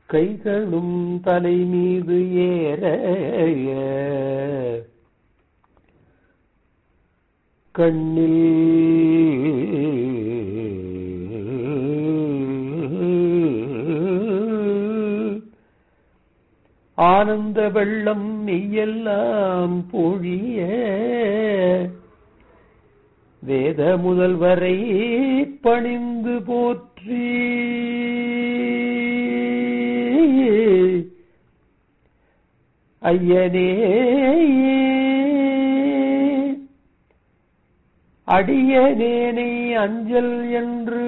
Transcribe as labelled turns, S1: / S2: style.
S1: கைகளும் தலை மீது ஏற கண்ணில் ஆனந்த வெள்ளம் மெய்யெல்லாம் பொழிய வேத முதல்வரை பணிந்து போற்றி ஐயனே அடியனேனை அஞ்சல் என்று